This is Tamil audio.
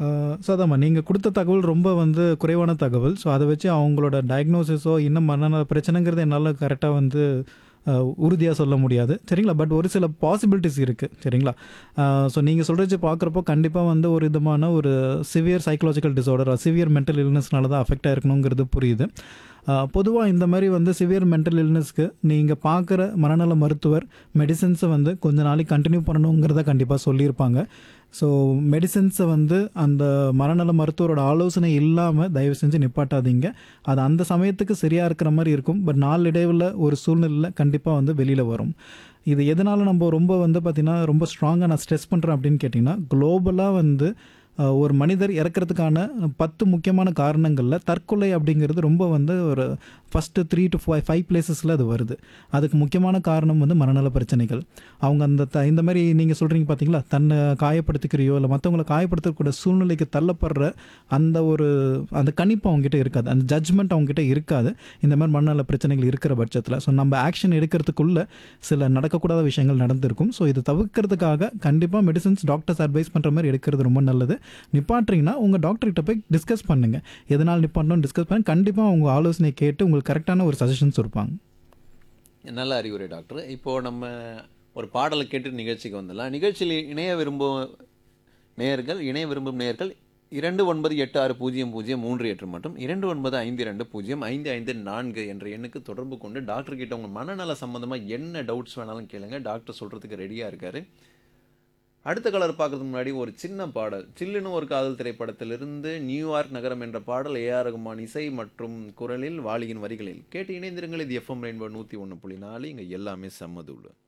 ஸோ அதாம்மா நீங்கள் கொடுத்த தகவல் ரொம்ப வந்து குறைவான தகவல் ஸோ அதை வச்சு அவங்களோட டயக்னோசிஸோ இன்னும் மனநல பிரச்சனைங்கிறது என்னால் கரெக்டாக வந்து உறுதியாக சொல்ல முடியாது சரிங்களா பட் ஒரு சில பாசிபிலிட்டிஸ் இருக்குது சரிங்களா ஸோ நீங்கள் சொல்கிறச்சு பார்க்குறப்போ கண்டிப்பாக வந்து ஒரு விதமான ஒரு severe psychological disorder severe mental இல்னஸ்னால தான் அஃபெக்ட் ஆயிருக்கணுங்கிறது புரியுது பொதுவாக இந்த மாதிரி வந்து சிவியர் மென்டல் இல்னஸ்க்கு நீங்கள் பார்க்குற மனநல மருத்துவர் மெடிசன்ஸை வந்து கொஞ்ச நாளைக்கு கண்டினியூ பண்ணணுங்கிறத கண்டிப்பாக சொல்லியிருப்பாங்க ஸோ மெடிசன்ஸை வந்து அந்த மனநல மருத்துவரோட ஆலோசனை இல்லாமல் தயவு செஞ்சு நிப்பாட்டாதீங்க அது அந்த சமயத்துக்கு சரியாக இருக்கிற மாதிரி இருக்கும் பட் நாளடைவில் ஒரு சூழ்நிலையில் கண்டிப்பாக வந்து வெளியில் வரும் இது எதனால் நம்ம ரொம்ப வந்து பார்த்திங்கன்னா ரொம்ப ஸ்ட்ராங்காக நான் ஸ்ட்ரெஸ் பண்ணுறேன் அப்படின்னு கேட்டிங்கன்னா குளோபலாக வந்து அஹ், ஒரு மனிதர் இறக்கிறதுக்கான பத்து முக்கியமான காரணங்களில் தற்கொலை அப்படிங்கிறது ரொம்ப வந்து ஒரு first three to five five பிளேசஸில் அது வருது அதுக்கு முக்கியமான காரணம் வந்து மனநல பிரச்சனைகள் அவங்க அந்த த இந்த மாதிரி நீங்கள் சொல்கிறீங்க பார்த்தீங்களா தன்னை காயப்படுத்திக்கிறியோ இல்லை மற்றவங்களை காயப்படுத்தக்கூடிய சூழ்நிலைக்கு தள்ளப்படுற அந்த ஒரு அந்த கணிப்பு அவங்ககிட்ட இருக்காது அந்த ஜட்ஜ்மெண்ட் அவங்ககிட்ட இருக்காது இந்த மாதிரி மனநல பிரச்சனைகள் இருக்கிற பட்சத்தில் ஸோ நம்ம ஆக்ஷன் எடுக்கிறதுக்குள்ள சில நடக்கக்கூடாத விஷயங்கள் நடந்திருக்கும் ஸோ இது தவிர்க்கிறதுக்காக கண்டிப்பாக மெடிசன்ஸ் டாக்டர்ஸ் அட்வைஸ் பண்ணுற மாதிரி எடுக்கிறது ரொம்ப நல்லது நிப்பாட்டுறீங்கன்னா உங்கள் டாக்டர்கிட்ட போய் டிஸ்கஸ் பண்ணுங்கள் எதனால் நிப்பாட்டணும்னு டிஸ்கஸ் பண்ணி கண்டிப்பாக அவங்க ஆலோசனை கேட்டு உங்களுக்கு கரெக்டான ஒரு சஜஷன்ஸ் இருப்பாங்க நல்ல அறிவுரை டாக்டர் இப்போது நம்ம ஒரு பாடலை கேட்டு நிகழ்ச்சிக்கு வந்துடலாம் நிகழ்ச்சியில் இணைய விரும்பும் நேயர்கள் இணைய விரும்பும் நேயர்கள் இரண்டு ஒன்பது எட்டு ஆறு பூஜ்ஜியம் பூஜ்ஜியம் மூன்று எட்டு மற்றும் இரண்டு ஒன்பது ஐந்து ரெண்டு பூஜ்ஜியம் ஐந்து ஐந்து நான்கு என்ற எண்ணுக்கு தொடர்பு கொண்டு டாக்டர் கிட்ட உங்கள் மனநல சம்மந்தமாக என்ன டவுட்ஸ் வேணாலும் கேளுங்க டாக்டர் சொல்கிறதுக்கு ரெடியாக இருக்காரு அடுத்த கலர் பார்க்கறதுக்கு முன்னாடி ஒரு சின்ன பாடல் சில்லுன்னு ஒரு காதல் திரைப்படத்திலிருந்து நியூயார்க் நகரம் என்ற பாடல் ஏஆர் ரகுமான் இசை மற்றும் குரலில் வாலியின் வரிகளில் கேட்டு இணைந்திருங்கள் இது எஃப்எம் ரெயின்போ நூற்றி ஒன்று புள்ளி நாலு இங்கே எல்லாமே செம்மதுள்ளு